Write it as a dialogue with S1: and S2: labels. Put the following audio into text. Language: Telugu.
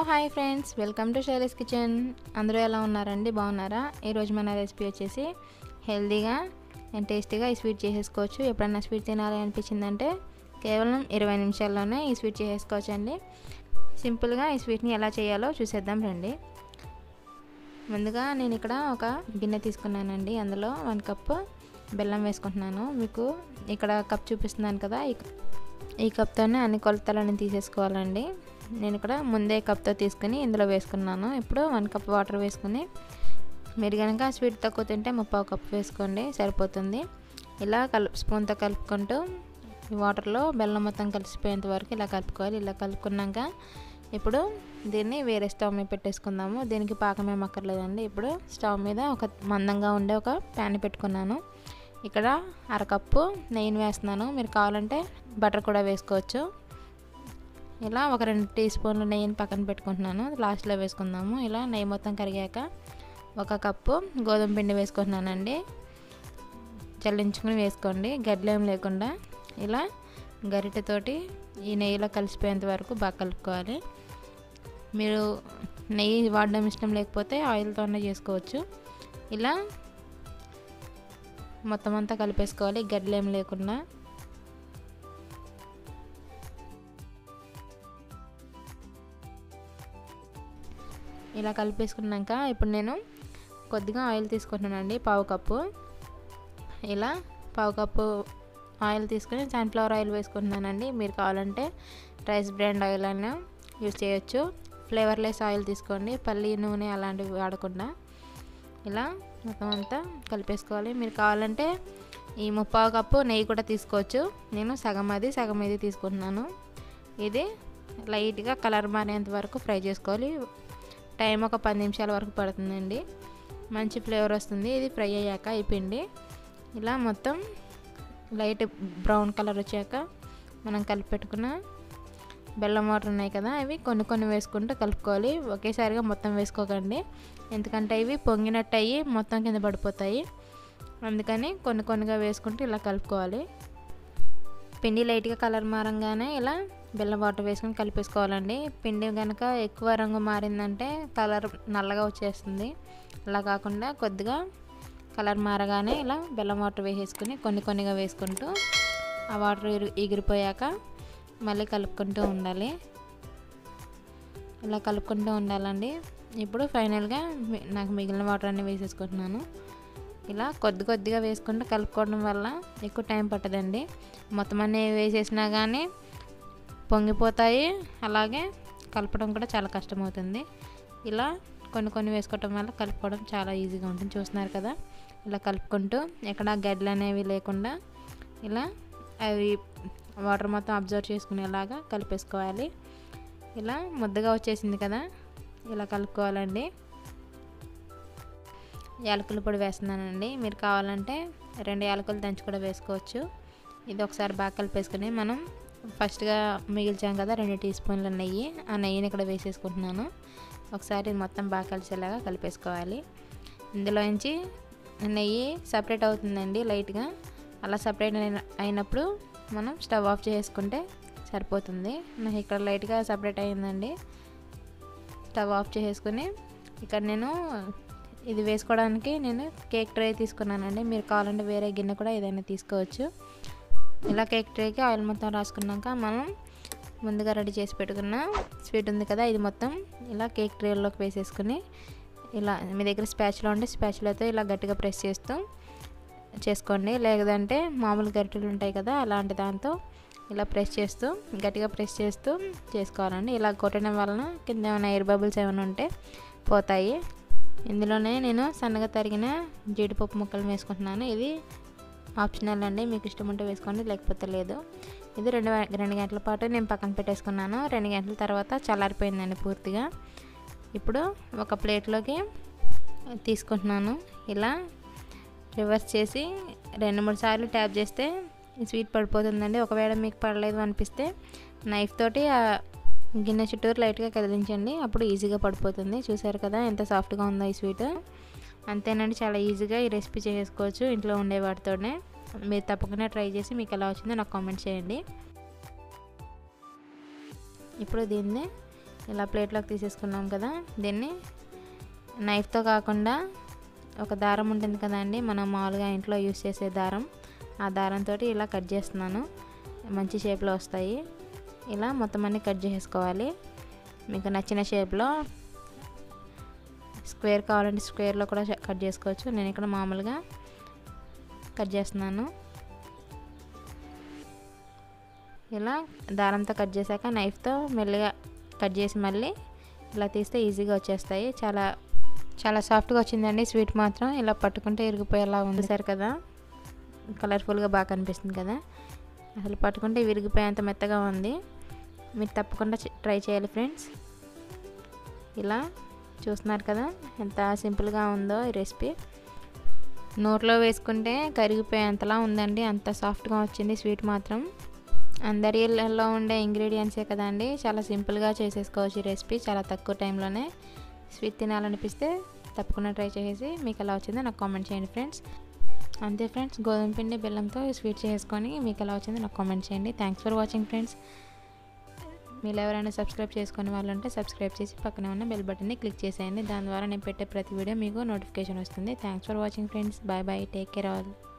S1: hi friends welcome to Shailesh kitchen అందరూ ఎలా ఉన్నారండి బాగున్నారా ఈరోజు మన రెసిపీ వచ్చేసి హెల్తీగా అండ్ టేస్టీగా ఈ స్వీట్ చేసేసుకోవచ్చు ఎప్పుడన్నా స్వీట్ తినాలి అనిపించిందంటే కేవలం ఇరవై నిమిషాల్లోనే ఈ స్వీట్ చేసేసుకోవచ్చు అండి సింపుల్గా ఈ స్వీట్ని ఎలా చేయాలో చూసేద్దాం రండి ముందుగా నేను ఇక్కడ ఒక గిన్నె తీసుకున్నానండి అందులో వన్ కప్ బెల్లం వేసుకుంటున్నాను మీకు ఇక్కడ కప్ చూపిస్తున్నాను కదా ఈ ఈ కప్తోనే అన్ని కొలతలను తీసేసుకోవాలండి నేను ఇక్కడ ముందే కప్తో తీసుకుని ఇందులో వేసుకున్నాను ఇప్పుడు వన్ కప్ వాటర్ వేసుకుని మీరు కనుక స్వీట్ తక్కువ తింటే ముప్పావు కప్ వేసుకోండి సరిపోతుంది ఇలా కలు స్పూన్తో కలుపుకుంటూ ఈ వాటర్లో బెల్లం మొత్తం కలిసిపోయేంత వరకు ఇలా కలుపుకోవాలి ఇలా కలుపుకున్నాక ఇప్పుడు దీన్ని వేరే స్టవ్ మీద పెట్టేసుకుందాము దీనికి పాకమేం అక్కర్లేదండి ఇప్పుడు స్టవ్ మీద ఒక మందంగా ఉండే ఒక ప్యాన్ పెట్టుకున్నాను ఇక్కడ అరకప్పు నెయ్యిని వేస్తున్నాను మీరు కావాలంటే బటర్ కూడా వేసుకోవచ్చు ఇలా ఒక రెండు టీ స్పూన్లు నెయ్యిని పక్కన పెట్టుకుంటున్నాను లాస్ట్లో వేసుకుందాము ఇలా నెయ్యి మొత్తం కరిగాక ఒక కప్పు గోధుమ పిండి వేసుకుంటున్నానండి చల్లించుకుని వేసుకోండి గడ్డలేం లేకుండా ఇలా గరిటెతోటి ఈ నెయ్యిలో కలిసిపోయేంత వరకు బాగా కలుపుకోవాలి మీరు నెయ్యి వాడడం ఇష్టం లేకపోతే ఆయిల్తోనే చేసుకోవచ్చు ఇలా మొత్తం అంతా కలిపేసుకోవాలి గడ్డలేం లేకుండా ఇలా కలిపేసుకున్నాక ఇప్పుడు నేను కొద్దిగా ఆయిల్ తీసుకుంటున్నానండి పావు కప్పు ఇలా పావు కప్పు ఆయిల్ తీసుకొని సన్ఫ్లవర్ ఆయిల్ వేసుకుంటున్నానండి మీరు కావాలంటే రైస్ బ్రాండ్ ఆయిల్ అయినా యూజ్ చేయొచ్చు ఫ్లేవర్లెస్ ఆయిల్ తీసుకోండి పల్లి నూనె అలాంటివి వాడకుండా ఇలా మొత్తం అంతా కలిపేసుకోవాలి మీరు కావాలంటే ఈ ముప్పావు కప్పు నెయ్యి కూడా తీసుకోవచ్చు నేను సగం అది సగం ఇది తీసుకుంటున్నాను ఇది లైట్గా కలర్ మారేంత వరకు ఫ్రై చేసుకోవాలి టైం ఒక పది నిమిషాల వరకు పడుతుందండి మంచి ఫ్లేవర్ వస్తుంది ఇది ఫ్రై అయ్యాక ఈ పిండి ఇలా మొత్తం లైట్ బ్రౌన్ కలర్ వచ్చాక మనం కలిపి పెట్టుకున్న బెల్లం వాటర్ ఉన్నాయి కదా అవి కొన్ని కొన్ని వేసుకుంటూ కలుపుకోవాలి ఒకేసారిగా మొత్తం వేసుకోకండి ఎందుకంటే ఇవి పొంగినట్టు అయ్యి మొత్తం కింద పడిపోతాయి అందుకని కొన్ని కొన్నిగా వేసుకుంటూ ఇలా కలుపుకోవాలి పిండి లైట్గా కలర్ మారంగానే ఇలా బెల్లం వాటర్ వేసుకొని కలిపేసుకోవాలండి పిండి కనుక ఎక్కువ రంగు మారిందంటే కలర్ నల్లగా వచ్చేస్తుంది అలా కాకుండా కొద్దిగా కలర్ మారగానే ఇలా బెల్లం వాటర్ వేసేసుకుని కొన్ని కొన్నిగా వేసుకుంటూ ఆ వాటర్ ఎగిరిపోయాక మళ్ళీ కలుపుకుంటూ ఉండాలి ఇలా కలుపుకుంటూ ఉండాలండి ఇప్పుడు ఫైనల్గా నాకు మిగిలిన వాటర్ అన్నీ వేసేసుకుంటున్నాను ఇలా కొద్ది కొద్దిగా వేసుకుంటూ కలుపుకోవడం వల్ల ఎక్కువ టైం పట్టదండి మొత్తం అన్నీ వేసేసినా కానీ పొంగిపోతాయి అలాగే కలపడం కూడా చాలా కష్టమవుతుంది ఇలా కొన్ని కొన్ని వేసుకోవటం వల్ల కలుపుకోవడం చాలా ఈజీగా ఉంటుంది చూస్తున్నారు కదా ఇలా కలుపుకుంటూ ఎక్కడ గడ్డలు అనేవి లేకుండా ఇలా అవి వాటర్ మొత్తం అబ్జర్వ్ చేసుకునేలాగా కలిపేసుకోవాలి ఇలా ముద్దగా వచ్చేసింది కదా ఇలా కలుపుకోవాలండి యాలకుల పొడి వేస్తున్నానండి మీరు కావాలంటే రెండు యాలకులు దంచి కూడా వేసుకోవచ్చు ఇది ఒకసారి బాగా కలిపేసుకుని మనం ఫస్ట్గా మిగిల్చాం కదా రెండు టీ స్పూన్ల నెయ్యి ఆ నెయ్యిని ఇక్కడ వేసేసుకుంటున్నాను ఒకసారి మొత్తం బాగా కలిసేలాగా కలిపేసుకోవాలి ఇందులోంచి నెయ్యి సపరేట్ అవుతుందండి లైట్గా అలా సపరేట్ అయినప్పుడు మనం స్టవ్ ఆఫ్ చేసుకుంటే సరిపోతుంది నాకు ఇక్కడ లైట్గా సపరేట్ అయిందండి స్టవ్ ఆఫ్ చేసుకుని ఇక్కడ నేను ఇది వేసుకోవడానికి నేను కేక్ ట్రే తీసుకున్నానండి మీరు కావాలంటే వేరే గిన్నె కూడా ఏదైనా తీసుకోవచ్చు ఇలా కేక్ ట్రేకి ఆయిల్ మొత్తం రాసుకున్నాక మనం ముందుగా రెడీ చేసి పెట్టుకున్న స్వీట్ ఉంది కదా ఇది మొత్తం ఇలా కేక్ ట్రేలోకి వేసేసుకుని ఇలా మీ దగ్గర స్పాచ్లో ఉంటే స్పాచ్లతో ఇలా గట్టిగా ప్రెస్ చేస్తూ చేసుకోండి లేదంటే మామూలు గరిటెలు ఉంటాయి కదా అలాంటి దాంతో ఇలా ప్రెస్ చేస్తూ గట్టిగా ప్రెస్ చేస్తూ చేసుకోవాలండి ఇలా కొట్టడం వలన కింద ఏమైనా ఎయిర్ బబుల్స్ ఏమైనా ఉంటే పోతాయి ఇందులోనే నేను సన్నగా తరిగిన జీడిపప్పు ముక్కలు వేసుకుంటున్నాను ఇది ఆప్షనల్ అండి మీకు ఇష్టం ఉంటే వేసుకోండి లేకపోతే లేదు ఇది రెండు రెండు గంటల పాటు నేను పక్కన పెట్టేసుకున్నాను రెండు గంటల తర్వాత చల్లారిపోయిందండి పూర్తిగా ఇప్పుడు ఒక ప్లేట్లోకి తీసుకుంటున్నాను ఇలా రివర్స్ చేసి రెండు మూడు సార్లు ట్యాప్ చేస్తే స్వీట్ పడిపోతుందండి ఒకవేళ మీకు పడలేదు అనిపిస్తే నైఫ్ తోటి ఆ గిన్నె చుట్టూరు లైట్గా కదిలించండి అప్పుడు ఈజీగా పడిపోతుంది చూసారు కదా ఎంత సాఫ్ట్గా ఉందో ఈ స్వీట్ అంతేనండి చాలా ఈజీగా ఈ రెసిపీ చేసుకోవచ్చు ఇంట్లో ఉండే వాటితోనే మీరు తప్పకుండా ట్రై చేసి మీకు ఎలా వచ్చిందో నాకు కామెంట్ చేయండి ఇప్పుడు దీన్ని ఇలా ప్లేట్లోకి తీసేసుకున్నాం కదా దీన్ని నైఫ్తో కాకుండా ఒక దారం ఉంటుంది కదండి మనం మామూలుగా ఇంట్లో యూస్ చేసే దారం ఆ దారంతో ఇలా కట్ చేస్తున్నాను మంచి షేప్లో వస్తాయి ఇలా మొత్తం అన్ని కట్ చేసుకోవాలి మీకు నచ్చిన షేప్లో స్క్వేర్ కావాలంటే స్క్వేర్లో కూడా కట్ చేసుకోవచ్చు నేను ఇక్కడ మామూలుగా కట్ చేస్తున్నాను ఇలా దారంతో కట్ చేశాక నైఫ్తో మెల్లిగా కట్ చేసి మళ్ళీ ఇలా తీస్తే ఈజీగా వచ్చేస్తాయి చాలా చాలా సాఫ్ట్గా వచ్చిందండి స్వీట్ మాత్రం ఇలా పట్టుకుంటే ఇరిగిపోయేలా ఉంది సార్ కదా కలర్ఫుల్గా బాగా కనిపిస్తుంది కదా అసలు పట్టుకుంటే విరిగిపోయేంత మెత్తగా ఉంది మీరు తప్పకుండా ట్రై చేయాలి ఫ్రెండ్స్ ఇలా చూస్తున్నారు కదా ఎంత సింపుల్గా ఉందో ఈ రెసిపీ నోట్లో వేసుకుంటే కరిగిపోయేంతలా ఉందండి అంత సాఫ్ట్గా వచ్చింది స్వీట్ మాత్రం అందరి ఇళ్ళల్లో ఉండే ఇంగ్రీడియంట్సే కదండి చాలా సింపుల్గా చేసేసుకోవచ్చు ఈ రెసిపీ చాలా తక్కువ టైంలోనే స్వీట్ తినాలనిపిస్తే తప్పకుండా ట్రై చేసి మీకు ఎలా వచ్చిందో నాకు కామెంట్ చేయండి ఫ్రెండ్స్ అంతే ఫ్రెండ్స్ గోధుమ పిండి బెల్లంతో స్వీట్ చేసుకొని మీకు ఎలా వచ్చిందో నాకు కామెంట్ చేయండి థ్యాంక్స్ ఫర్ వాచింగ్ ఫ్రెండ్స్ మీరు ఎవరైనా సబ్స్క్రైబ్ చేసుకునే వాళ్ళు ఉంటే సబ్స్క్రైబ్ చేసి పక్కనే ఉన్న బెల్ బటన్ని క్లిక్ చేసేయండి దాని ద్వారా నేను పెట్టే ప్రతి వీడియో మీకు నోటిఫికేషన్ వస్తుంది thanks for watching friends bye bye take care all